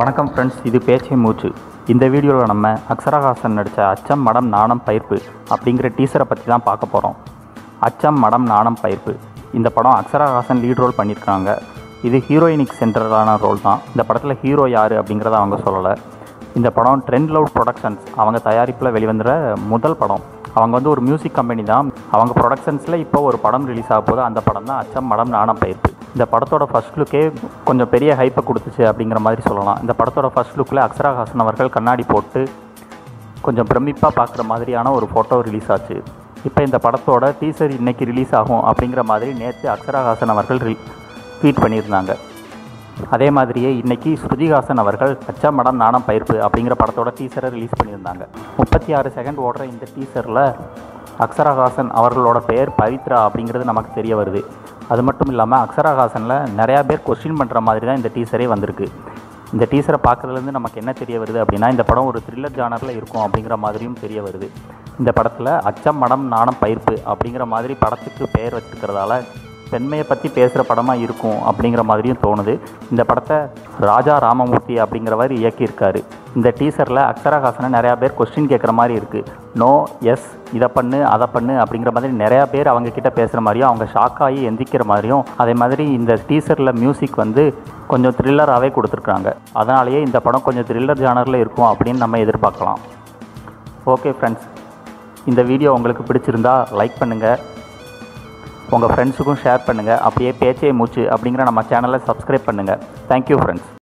வணக்கம் ஃப்ரெண்ட்ஸ் இது பேச்சை மூச்சு இந்த வீடியோவில் நம்ம அக்ஷரஹாசன் நடித்த அச்சம் மடம் நாணம் பயிர்ப்பு அப்படிங்கிற டீசரை பற்றி தான் பார்க்க போகிறோம் அச்சம் மடம் நாணம் பயிர்ப்பு இந்த படம் அக்ஷரஹாசன் லீட் ரோல் பண்ணியிருக்காங்க இது ஹீரோயினிக் சென்டரான ரோல் தான் இந்த படத்தில் ஹீரோ யார் அப்படிங்கிறத அவங்க சொல்லலை இந்த படம் ட்ரெண்ட் லவுட் ப்ரொடக்ஷன்ஸ் அவங்க தயாரிப்பில் வெளிவந்துற முதல் படம் அவங்க வந்து ஒரு மியூசிக் கம்பெனி தான் அவங்க ப்ரொடக்ஷன்ஸில் இப்போ ஒரு படம் ரிலீஸ் ஆக போது அந்த படம் தான் அச்சம் மடம் நாணம் பயிர்ப்பு இந்த படத்தோட ஃபர்ஸ்ட் லுக்கே கொஞ்சம் பெரிய ஹைப்பை கொடுத்துச்சு அப்படிங்கிற மாதிரி சொல்லலாம் இந்த படத்தோட ஃபர்ஸ்ட் லுக்கில் அக்ஷராஹாசன் அவர்கள் கண்ணாடி போட்டு கொஞ்சம் பிரமிப்பாக பார்க்குற மாதிரியான ஒரு ஃபோட்டோ ரிலீஸ் ஆச்சு இப்போ இந்த படத்தோட டீசர் இன்னைக்கு ரிலீஸ் ஆகும் அப்படிங்கிற மாதிரி நேற்று அக்ஷராஹாசன் அவர்கள் ட்வீட் பண்ணியிருந்தாங்க அதே மாதிரியே இன்னைக்கு ஸ்ருதிஹாசன் அவர்கள் பச்சை மடம் நாணம் பயிர்ப்பு அப்படிங்கிற படத்தோட டீசரை ரிலீஸ் பண்ணியிருந்தாங்க முப்பத்தி ஆறு செகண்ட் ஓடுற இந்த டீசரில் அக்ஷரஹாசன் அவர்களோட பெயர் பவித்ரா அப்படிங்கிறது நமக்கு தெரிய வருது அது மட்டும் இல்லாமல் அக்ஷரஹாசனில் நிறையா பேர் கொஸ்டின் பண்ணுற மாதிரி தான் இந்த டீசரே வந்திருக்கு இந்த டீசரை பார்க்குறதுலேருந்து நமக்கு என்ன தெரிய வருது அப்படின்னா இந்த படம் ஒரு த்ரில்லர் ஜானரில் இருக்கும் அப்படிங்கிற மாதிரியும் தெரிய வருது இந்த படத்தில் அச்சம் மடம் நாணம் பயிர்ப்பு அப்படிங்கிற மாதிரி படத்துக்கு பெயர் வச்சிருக்கிறதால பெண்மையை பற்றி பேசுகிற படமாக இருக்கும் அப்படிங்கிற மாதிரியும் தோணுது இந்த படத்தை ராஜா ராமமூர்த்தி அப்படிங்கிறவர் இயக்கியிருக்காரு இந்த டீசரில் அக்ஷரஹாசனை நிறையா பேர் கொஸ்டின் கேட்குற மாதிரி இருக்குது நோ எஸ் இதை பண்ணு அதை பண்ணு அப்படிங்கிற மாதிரி நிறையா பேர் அவங்க கிட்ட பேசுகிற மாதிரியும் அவங்க ஷாக் ஆகி எந்திக்கிற மாதிரியும் அதே மாதிரி இந்த டீசரில் மியூசிக் வந்து கொஞ்சம் த்ரில்லராகவே கொடுத்துருக்காங்க அதனாலேயே இந்த படம் கொஞ்சம் த்ரில்லர் ஜானரில் இருக்கும் அப்படின்னு நம்ம எதிர்பார்க்கலாம் ஓகே ஃப்ரெண்ட்ஸ் இந்த வீடியோ உங்களுக்கு பிடிச்சிருந்தா லைக் பண்ணுங்கள் உங்கள் ஃப்ரெண்ட்ஸுக்கும் ஷேர் பண்ணுங்கள் அப்படியே பேச்சே மூச்சு அப்படிங்கிற நம்ம சேனலை சப்ஸ்கிரைப் பண்ணுங்கள் தேங்க்யூ ஃப்ரெண்ட்ஸ்